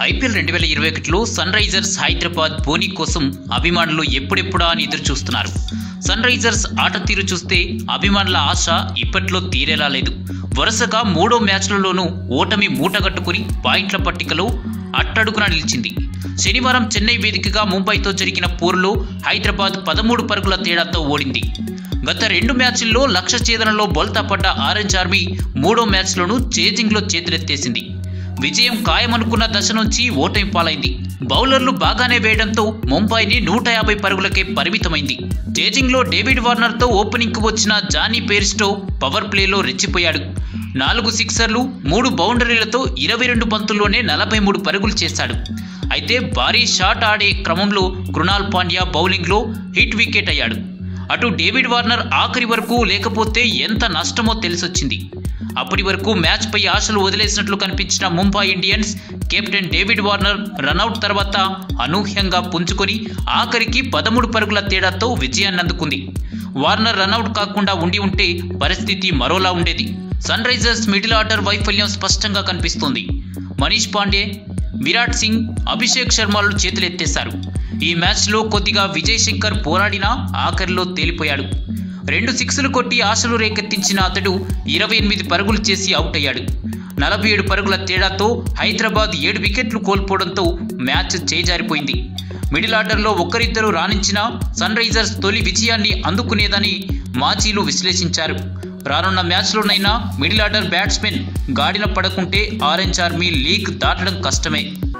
IPL రెండు వేల ఇరవై ఒకటిలో సన్ రైజర్స్ హైదరాబాద్ బోనీ కోసం అభిమానులు ఎప్పుడెప్పుడా అని ఎదురు చూస్తున్నారు సన్ రైజర్స్ ఆట తీరు చూస్తే అభిమానుల ఆశ ఇప్పట్లో తీరేలా లేదు వరుసగా మూడో మ్యాచ్లలోనూ ఓటమి మూటగట్టుకుని పాయింట్ల పట్టికలో అట్టడుగున నిలిచింది శనివారం చెన్నై వేదికగా ముంబైతో జరిగిన పోరులో హైదరాబాద్ పదమూడు పరుగుల తేడాతో ఓడింది గత రెండు మ్యాచ్ల్లో లక్ష్య ఛేదనలో బోల్తా పడ్డ ఆరెంజ్ ఆర్మీ మూడో మ్యాచ్లోనూ చేజింగ్లో చేతులెత్తేసింది విజయం ఖాయమనుకున్న దశ నుంచి ఓటమి పాలైంది బౌలర్లు బాగానే వేయడంతో ముంబైని నూట యాభై పరుగులకే పరిమితమైంది చేజింగ్లో డేవిడ్ వార్నర్తో ఓపెనింగ్కు వచ్చిన జానీ పేరిస్టో పవర్ ప్లేలో రెచ్చిపోయాడు నాలుగు సిక్సర్లు మూడు బౌండరీలతో ఇరవై రెండు బంతుల్లోనే నలభై మూడు పరుగులు చేశాడు అయితే భారీ షాట్ ఆడే క్రమంలో కృణాల్ పాండ్యా బౌలింగ్లో హిట్ వికెట్ అయ్యాడు అటు డేవిడ్ వార్నర్ ఆఖరి వరకు లేకపోతే ఎంత నష్టమో తెలిసొచ్చింది అప్పటి వరకు మ్యాచ్పై ఆశలు వదిలేసినట్లు కనిపించిన Mumbai Indians captain David Warner run out తర్వాత అనూహ్యంగా పుంజుకొని ఆఖరికి పదమూడు పరుగుల తేడాతో విజయాన్ని అందుకుంది వార్నర్ రనౌట్ కాకుండా ఉండి ఉంటే పరిస్థితి మరోలా ఉండేది సన్ రైజర్స్ మిడిల్ ఆర్డర్ వైఫల్యం స్పష్టంగా కనిపిస్తోంది మనీష్ పాండే విరాట్ సింగ్ అభిషేక్ శర్మలు చేతులెత్తేశారు ఈ మ్యాచ్లో కొద్దిగా విజయ్ శంకర్ పోరాడినా ఆఖరిలో తేలిపోయాడు రెండు సిక్స్లు కొట్టి ఆశలు రేకెత్తించిన అతడు ఇరవై ఎనిమిది పరుగులు చేసి అవుట్ అయ్యాడు నలభై ఏడు పరుగుల తేడాతో హైదరాబాద్ ఏడు వికెట్లు కోల్పోవడంతో మ్యాచ్ చేజారిపోయింది మిడిల్ ఆర్డర్లో ఒక్కరిద్దరు రాణించిన సన్ రైజర్స్ తొలి విజయాన్ని అందుకునేదని మాజీలు విశ్లేషించారు రానున్న మ్యాచ్లోనైనా మిడిల్ ఆర్డర్ బ్యాట్స్మెన్ గాడిన పడకుంటే ఆరెంజ్ ఆర్మీ లీగ్ దాటడం కష్టమే